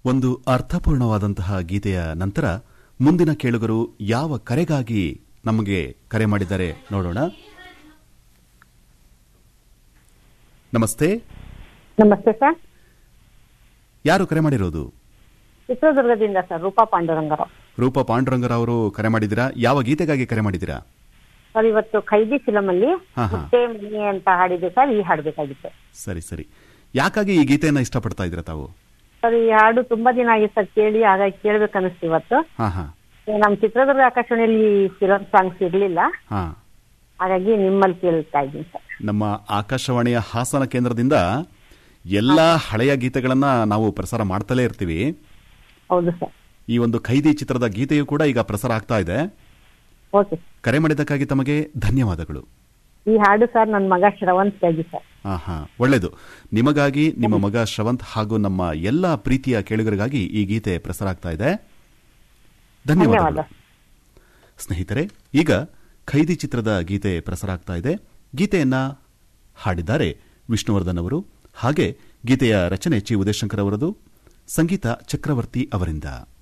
ಒಂದು ಅರ್ಥಪೂರ್ಣವಾದಂತಹ ಗೀತೆಯ ನಂತರ ಮುಂದಿನ ಕೇಳುಗರು ಯಾವ ಕರೆಗಾಗಿ ನಮಗೆ ಕರೆ ಮಾಡಿದ್ದಾರೆ ನೋಡೋಣ ನಮಸ್ತೆ ನಮಸ್ತೆ ಸರ್ ಯಾರು ಕರೆ ಮಾಡಿರೋದು ಚಿತ್ರದುರ್ಗದಿಂದ ಸರ್ ರೂಪಾ ಪಾಂಡುರಂಗರಾವ್ ರೂಪಾ ಪಾಂಡುರಂಗರಾವ್ ಅವರು ಕರೆ ಮಾಡಿದ್ದೀರಾ ಯಾವ ಗೀತೆಗಾಗಿ ಕರೆ ಮಾಡಿದ್ದೀರಾ ಸರ್ ಇವತ್ತು ಖೈದಿ ಫಿಲಂ ಅಲ್ಲಿ ಹಾ, ಹಾ. ಮುಟ್ಟೆ ಮನೆ ಅಂತ ಹಾಡಿದೆ ಸರ್ ಈ ಹಾಡ್ಬೇಕಾಗಿತ್ತು ಸರಿ ಸರಿ ಯಾಕಾಗಿ ಈ ಗೀತೆಯನ್ನ ಇಷ್ಟಪಡ್ತಾ ಇದ್ದೀರಾ ತಾವು ಸರ್ ಈ ಹಾಡು ತುಂಬಾ ದಿನ ಆಗಿತ್ತು ಸರ್ ಕೇಳಿ ಹಾಗಾಗಿ ಕೇಳ್ಬೇಕು ಅನಿಸ್ತು ಇವತ್ತು ಹಾ ಹಾ ನಮ್ಮ ಚಿತ್ರದುರ್ಗ ಆಕಾಶವಾಣಿಯಲ್ಲಿ ಫಿಲಂ ಸಾಂಗ್ಸ್ ಇರ್ಲಿಲ್ಲ ಹಾ ಹಾಗಾಗಿ ನಿಮ್ಮಲ್ಲಿ ಕೇಳ್ತಾ ಇದ್ದೀನಿ ಸರ್ ನಮ್ಮ ಆಕಾಶವಾಣಿಯ ಹಾಸನ ಕೇಂದ್ರದಿಂದ ಎಲ್ಲಾ ಹಳೆಯ ಗೀತೆಗಳನ್ನ ನಾವು ಪ್ರಸಾರ ಮಾಡ್ತಲೇ ಇರ್ತೀವಿ ಹೌದು ಸರ್ ಈ ಒಂದು ಖೈದಿ ಚಿತ್ರದ ಗೀತೆಯೂ ಕೂಡ ಈಗ ಪ್ರಸಾರ ಆಗ್ತಾ ಇದೆ ಓಕೆ ಕರೆ ಮಾಡಿದ್ದಕ್ಕಾಗಿ ತಮಗೆ ಧನ್ಯವಾದಗಳು ಈ ಹಾಡು ಸರ್ ನನ್ನ ಮಗ ಶ್ರವಂತ್ಗಾಗಿ ಸರ್ ಹಾ ಹಾ ಒಳ್ಳೆಯದು ನಿಮಗಾಗಿ ನಿಮ್ಮ ಮಗ ಶ್ರವಂತ್ ಹಾಗೂ ನಮ್ಮ ಎಲ್ಲಾ ಪ್ರೀತಿಯ ಕೇಳುಗರಿಗಾಗಿ ಈ ಗೀತೆ ಪ್ರಸಾರ ಆಗ್ತಾ ಇದೆ ಧನ್ಯವಾದಗಳು ಧನ್ಯವಾದ. ಸ್ನೇಹಿತರೆ ಈಗ ಖೈದಿ ಚಿತ್ರದ ಗೀತೆ ಪ್ರಸಾರ ಆಗ್ತಾ ಇದೆ ಗೀತೆಯನ್ನ ಹಾಡಿದ್ದಾರೆ ವಿಷ್ಣುವರ್ಧನ್ ಅವರು ಹಾಗೆ ಗೀತೆಯ ರಚನೆ ಚಿ ಉದಯಶಂಕರ್ ಅವರದು ಸಂಗೀತ ಚಕ್ರವರ್ತಿ ಅವರಿಂದ